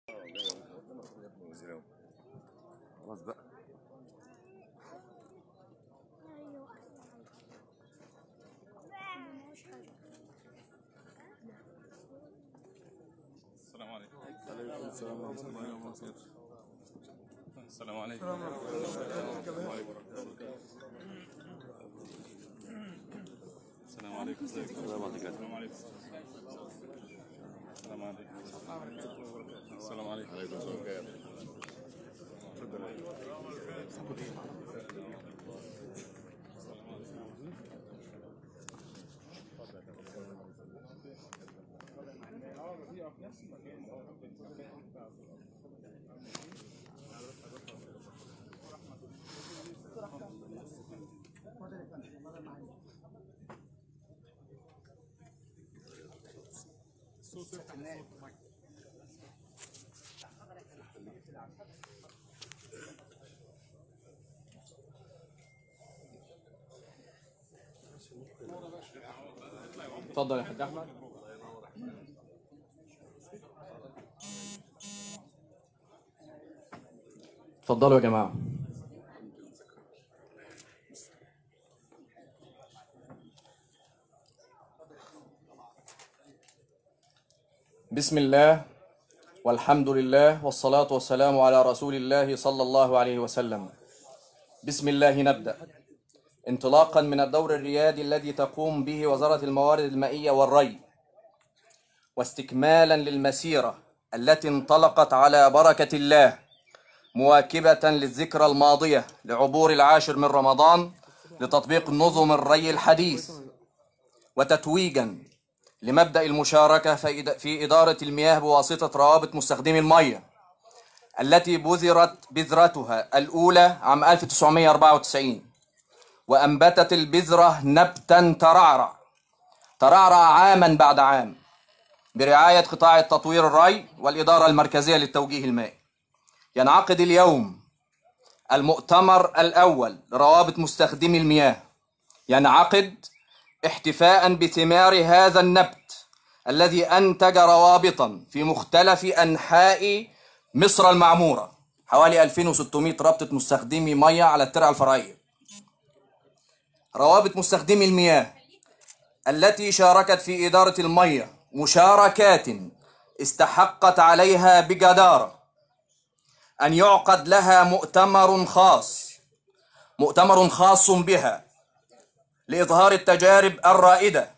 خلاص بقى السلام عليكم السلام ورحمة الله وبركاته السلام عليكم السلام عليكم السلام عليكم السلام عليكم السلام عليكم السلام عليكم اتفضل يا حاج احمد اتفضلوا يا جماعه بسم الله والحمد لله والصلاة والسلام على رسول الله صلى الله عليه وسلم بسم الله نبدأ انطلاقا من الدور الريادي الذي تقوم به وزارة الموارد المائية والري واستكمالا للمسيرة التي انطلقت على بركة الله مواكبة للذكرى الماضية لعبور العاشر من رمضان لتطبيق نظم الري الحديث وتتويجا لمبدأ المشاركة في إد- في إدارة المياه بواسطة روابط مستخدمي المياه التي بذرت بذرتها الأولى عام 1994 وأنبتت البذرة نبتا ترعرع ترعرع عاما بعد عام برعاية قطاع التطوير الري والإدارة المركزية للتوجيه المائي ينعقد اليوم المؤتمر الأول لروابط مستخدمي المياه ينعقد احتفاء بثمار هذا النبت الذي أنتج روابطا في مختلف أنحاء مصر المعمورة حوالي 2600 رابطة مستخدمي مياه على الترعة الفرعية روابط مستخدمي المياه التي شاركت في إدارة المياه مشاركات استحقت عليها بجدارة أن يعقد لها مؤتمر خاص مؤتمر خاص بها لإظهار التجارب الرائدة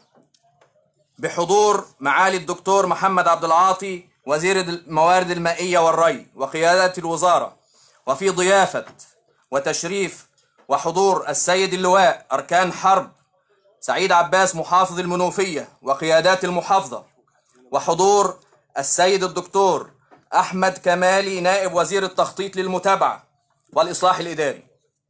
بحضور معالي الدكتور محمد عبد العاطي وزير الموارد المائية والري وقيادة الوزارة وفي ضيافة وتشريف وحضور السيد اللواء أركان حرب سعيد عباس محافظ المنوفية وقيادات المحافظة وحضور السيد الدكتور أحمد كمالي نائب وزير التخطيط للمتابعة والإصلاح الإداري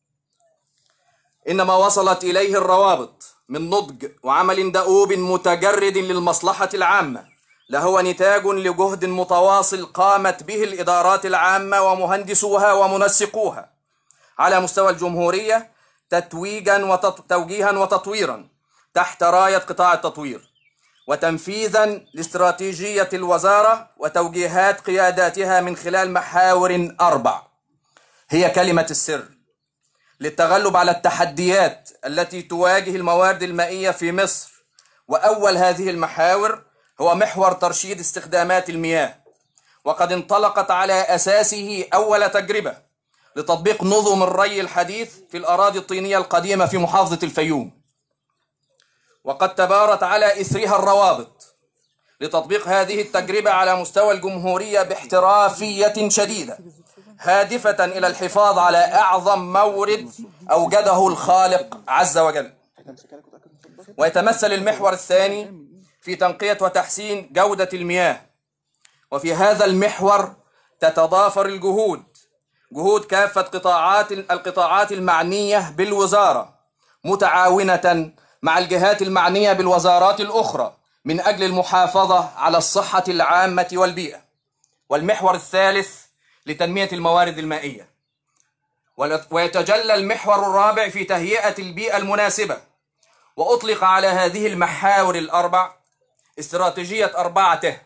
إنما وصلت إليه الروابط من نضج وعمل دؤوب متجرد للمصلحة العامة لهو نتاج لجهد متواصل قامت به الإدارات العامة ومهندسوها ومنسقوها على مستوى الجمهورية تتويجا وتوجيها وتطويرا تحت راية قطاع التطوير وتنفيذا لاستراتيجية الوزارة وتوجيهات قياداتها من خلال محاور أربع هي كلمة السر للتغلب على التحديات التي تواجه الموارد المائية في مصر وأول هذه المحاور هو محور ترشيد استخدامات المياه وقد انطلقت على أساسه أول تجربة لتطبيق نظم الري الحديث في الأراضي الطينية القديمة في محافظة الفيوم وقد تبارت على إثرها الروابط لتطبيق هذه التجربة على مستوى الجمهورية باحترافية شديدة هادفة إلى الحفاظ على أعظم مورد أوجده الخالق عز وجل ويتمثل المحور الثاني في تنقية وتحسين جودة المياه وفي هذا المحور تتضافر الجهود جهود كافة قطاعات القطاعات المعنية بالوزارة متعاونة مع الجهات المعنية بالوزارات الأخرى من أجل المحافظة على الصحة العامة والبيئة والمحور الثالث لتنمية الموارد المائية ويتجلى المحور الرابع في تهيئة البيئة المناسبة وأطلق على هذه المحاور الأربع استراتيجية أربعة ته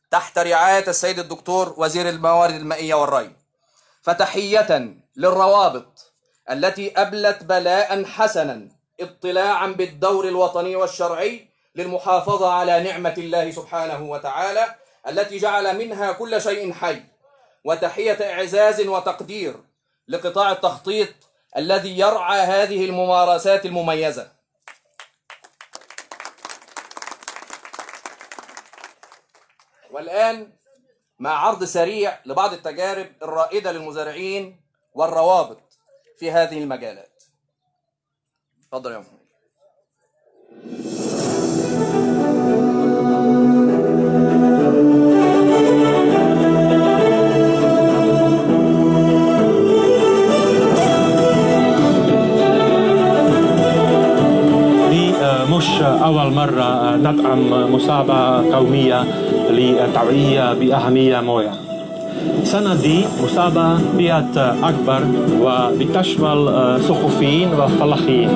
تحت رعاية السيد الدكتور وزير الموارد المائية والري فتحية للروابط التي أبلت بلاء حسنا اطلاعا بالدور الوطني والشرعي للمحافظة على نعمة الله سبحانه وتعالى التي جعل منها كل شيء حي وتحية إعزاز وتقدير لقطاع التخطيط الذي يرعى هذه الممارسات المميزة والآن مع عرض سريع لبعض التجارب الرائدة للمزارعين والروابط في هذه المجالات تفضل يا محمد دي آه، مش أول مرة آه، ندعم مسابقة قومية للتوعية بأهمية موية السنة دي مسابقة بيت أكبر وبتشمل آه، صحفيين وفلاحين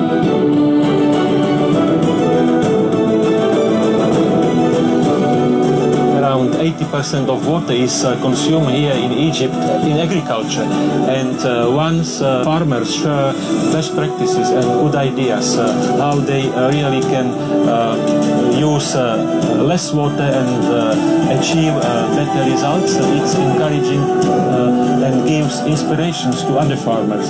around 80% of water is uh, consumed here in Egypt in agriculture. And uh, once uh, farmers share best practices and good ideas, uh, how they uh, really can uh, use uh, less water and uh, achieve uh, better results, uh, it's encouraging uh, and gives inspirations to other farmers.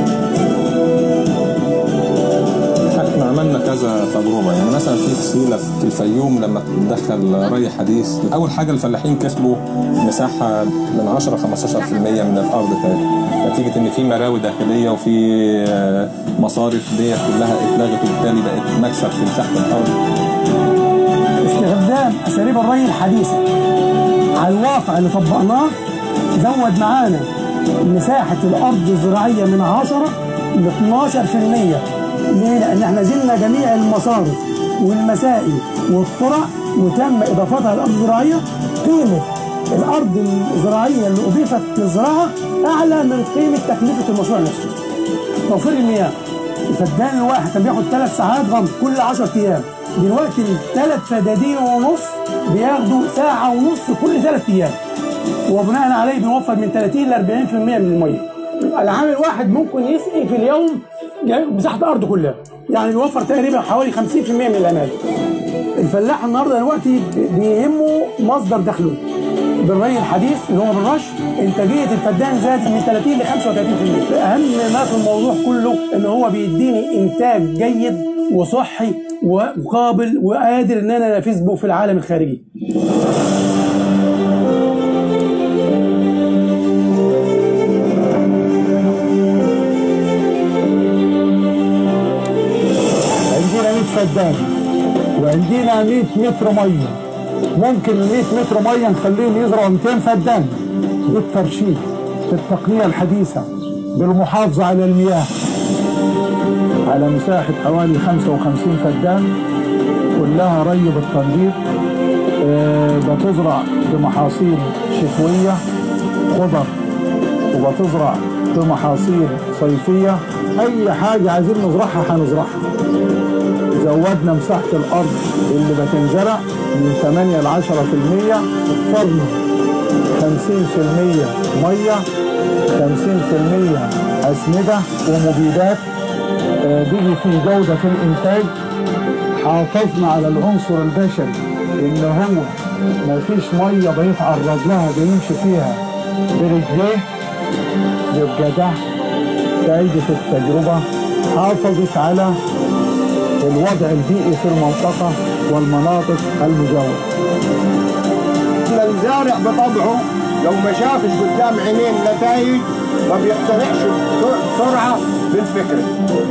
احنا عملنا كذا تجربه يعني مثلا في فصيله في الفيوم لما تدخل ري حديث اول حاجه الفلاحين كسبوا مساحه من 10 15% من الارض تاني نتيجه ان في مراوي داخليه وفي آه، مصارف دي كلها اتلغت وبالتالي بقت مكسب في مساحه الارض استخدام اساليب الري الحديثه على الواقع اللي طبقناه زود معانا مساحه الارض الزراعيه من 10 ل 12% ليه؟ لان احنا زلنا جميع المصارف والمسائل والطرق وتم اضافتها للارض الزراعيه قيمه الارض الزراعيه اللي اضيفت للزراعه اعلى من قيمه تكلفه المشروع نفسه. توفير المياه الفدان الواحد كان بياخد ثلاث ساعات غمر كل 10 ايام دلوقتي الثلاث فدادين ونص بياخدوا ساعة ونص كل ثلاث ايام وبناء عليه بنوفر من 30 ل 40% من المية العامل واحد ممكن يسقي في اليوم مساحة الأرض كلها يعني بيوفر تقريبا حوالي 50% من الأمال الفلاح النهارده دلوقتي بيهمه مصدر دخله بالري الحديث اللي هو بالرش انتاجيه الفدان زادت من 30 ل 35% اهم ما في الموضوع كله ان هو بيديني انتاج جيد وصحي وقابل وقادر ان انا انافس به في العالم الخارجي عندنا 100 فدان وعندنا 100 متر ميه ممكن ال 100 متر ميه نخليهم يزرعوا 200 فدان بالترشيد بالتقنيه الحديثه بالمحافظه على المياه على مساحه حوالي 55 فدان كلها ري بالتنظيف آه، بتزرع بمحاصيل شتويه خضر وبتزرع بمحاصيل صيفيه اي حاجه عايزين نزرعها هنزرعها زودنا مساحة الأرض اللي بتنزرع من 8 ل 10% وفرنا 50% مية 50% أسمدة ومبيدات آه، بيجي في جودة في الإنتاج حافظنا على العنصر البشري إن هو مفيش مية بيتعرض لها بيمشي فيها برجليه يبقى ده فايدة التجربة حافظت على الوضع البيئي في المنطقة والمناطق المجاورة الزارع بطبعه لو ما شافش قدام عينين نتائج ما بيقتنعش بسرعة بالفكرة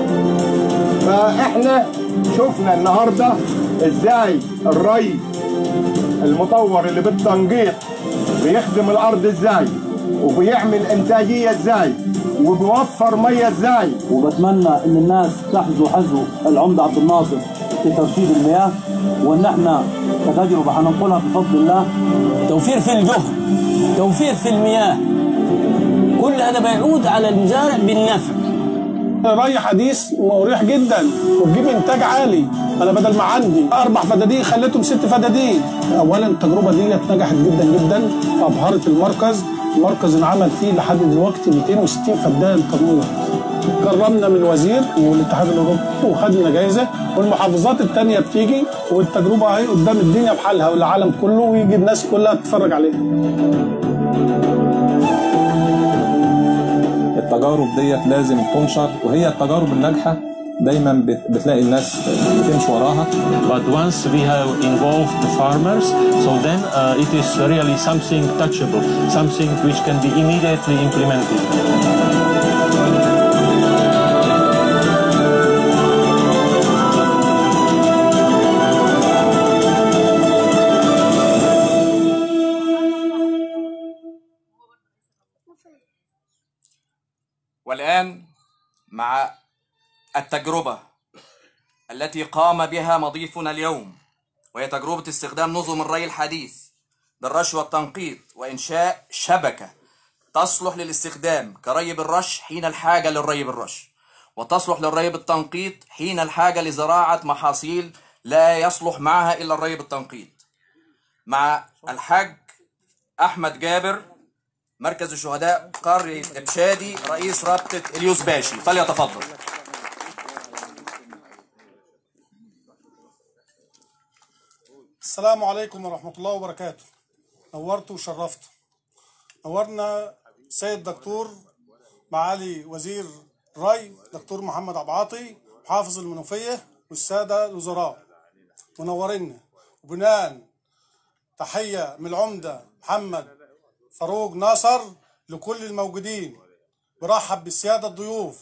فاحنا شفنا النهاردة ازاي الري المطور اللي بالتنقيط بيخدم الارض ازاي وبيعمل انتاجية ازاي وبيوفر مية ازاي وبتمنى ان الناس تحذو حذو العمده عبد الناصر في ترشيد المياه وان احنا كتجربه هننقلها بفضل الله توفير في الجهد توفير في المياه كل هذا بيعود على المزارع بالنفع ري حديث مريح جدا وتجيب انتاج عالي انا بدل ما عندي اربع فدادين خليتهم ست فدادين اولا التجربه دي نجحت جدا جدا ابهرت المركز المركز انعمل فيه لحد دلوقتي 260 فدان تنوير كرمنا من الوزير والاتحاد الاوروبي وخدنا جايزه والمحافظات التانية بتيجي والتجربه اهي قدام الدنيا بحالها والعالم كله ويجي الناس كلها تتفرج عليها التجارب ديت لازم تنشر وهي التجارب الناجحه دايما بت- بتلاقي الناس بتمشي وراها But once we have involved the farmers, so then uh, it is really something touchable, something which can be immediately implemented. والآن مع التجربة التي قام بها مضيفنا اليوم وهي تجربة استخدام نظم الري الحديث بالرش والتنقيط وإنشاء شبكة تصلح للاستخدام كري بالرش حين الحاجة للري بالرش وتصلح للري بالتنقيط حين الحاجة لزراعة محاصيل لا يصلح معها إلا الري بالتنقيط مع الحاج أحمد جابر مركز الشهداء قرية إبشادي رئيس رابطة اليوس باشي فليتفضل السلام عليكم ورحمة الله وبركاته نورت وشرفت نورنا سيد دكتور معالي وزير الري دكتور محمد عبد العاطي محافظ المنوفية والسادة الوزراء منورنا وبناء تحية من العمدة محمد فاروق ناصر لكل الموجودين برحب بالسيادة الضيوف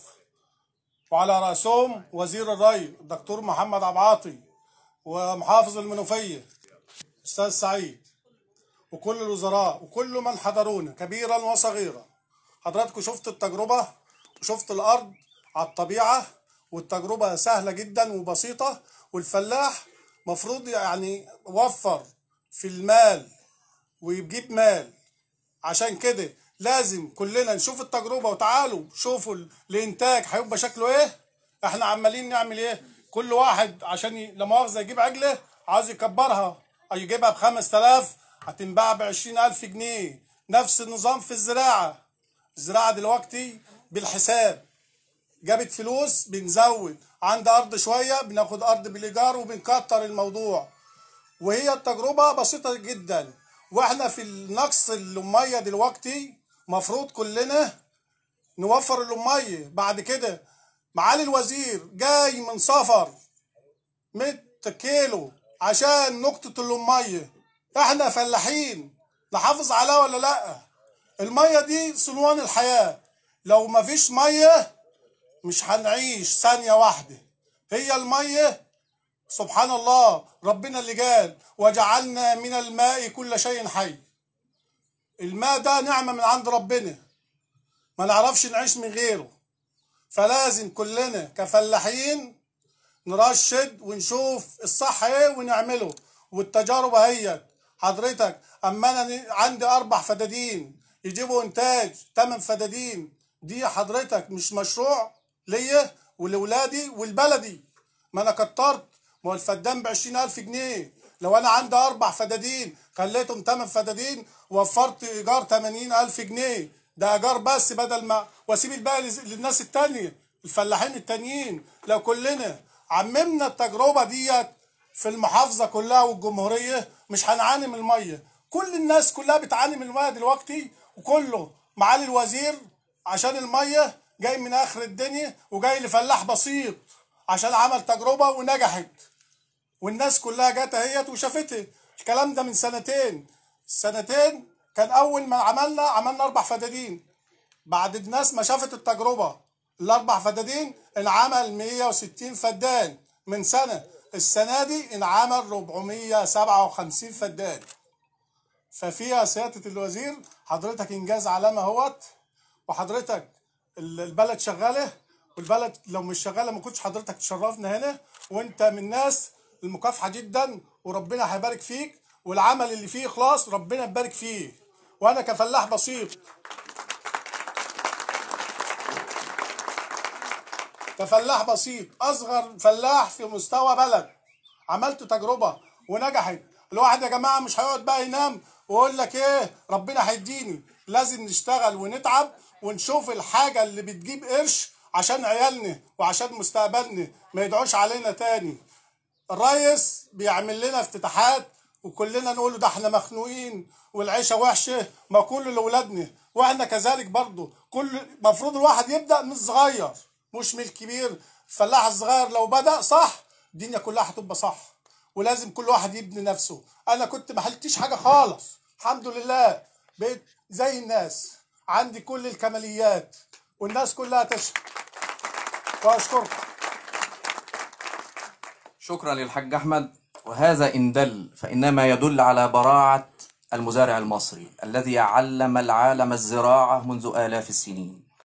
وعلى رأسهم وزير الري الدكتور محمد عبد العاطي ومحافظ المنوفية أستاذ سعيد وكل الوزراء وكل من حضرونا كبيرا وصغيرا حضراتكم شفت التجربة وشفت الأرض على الطبيعة والتجربة سهلة جدا وبسيطة والفلاح مفروض يعني وفر في المال ويجيب مال عشان كده لازم كلنا نشوف التجربة وتعالوا شوفوا الإنتاج هيبقى شكله إيه إحنا عمالين نعمل إيه كل واحد عشان ي- لا مؤاخذة يجيب عجلة عاوز يكبرها أو يجيبها بخمس تلاف هتنباع بعشرين ألف جنيه نفس النظام في الزراعة الزراعة دلوقتي بالحساب جابت فلوس بنزود عند أرض شوية بناخد أرض بالإيجار وبنكتر الموضوع وهي التجربة بسيطة جدا واحنا في النقص الأمية دلوقتي مفروض كلنا نوفر الأمية بعد كده معالي الوزير جاي من سفر 100 كيلو عشان نقطة الأمية احنا فلاحين نحافظ عليها ولا لأ المية دي صنوان الحياة لو مفيش مية مش هنعيش ثانية واحدة هي المية سبحان الله ربنا اللي قال وجعلنا من الماء كل شيء حي الماء ده نعمة من عند ربنا ما نعرفش نعيش من غيره فلازم كلنا كفلاحين نرشد ونشوف الصح ايه ونعمله والتجارب اهي حضرتك اما انا ن- عندي اربع فدادين يجيبوا انتاج تمن فدادين دي حضرتك مش مشروع ليا ولولادي والبلدي ما انا كترت ما هو الفدان ب ألف جنيه لو انا عندي اربع فدادين خليتهم تمن فدادين وفرت ايجار 80 الف جنيه ده ايجار بس بدل ما واسيب الباقي لز- للناس التانية الفلاحين التانيين لو كلنا عممنا التجربة ديت في المحافظة كلها والجمهورية مش هنعاني من المية كل الناس كلها بتعاني من المية دلوقتي وكله معالي الوزير عشان المية جاي من اخر الدنيا وجاي لفلاح بسيط عشان عمل تجربة ونجحت والناس كلها جت اهيت وشافتها الكلام ده من سنتين سنتين كان اول ما عملنا عملنا اربع فدادين بعد الناس ما شافت التجربه الاربع فدادين انعمل 160 فدان من سنه السنه دي انعمل 457 فدان ففيها سياده الوزير حضرتك انجاز علامه اهوت وحضرتك ال- البلد شغاله والبلد لو مش شغاله ما كنتش حضرتك تشرفنا هنا وانت من الناس المكافحه جدا وربنا هيبارك فيك والعمل اللي فيه اخلاص ربنا يبارك فيه وانا كفلاح بسيط كفلاح بسيط اصغر فلاح في مستوى بلد عملتوا تجربه ونجحت الواحد يا جماعه مش هيقعد بقى ينام ويقول لك ايه ربنا هيديني لازم نشتغل ونتعب ونشوف الحاجه اللي بتجيب قرش عشان عيالنا وعشان مستقبلنا ما يدعوش علينا تاني الريس بيعمل لنا افتتاحات وكلنا نقول له ده احنا مخنوقين والعيشه وحشه ما كل لاولادنا واحنا كذلك برضه كل المفروض الواحد يبدا من الصغير مش من الكبير الفلاح الصغير لو بدا صح الدنيا كلها هتبقى صح ولازم كل واحد يبني نفسه انا كنت ما حلتش حاجه خالص الحمد لله بقيت زي الناس عندي كل الكماليات والناس كلها تشهد واشكركم شكرا للحاج أحمد وهذا إن دل فإنما يدل على براعة المزارع المصري الذي علم العالم الزراعة منذ آلاف السنين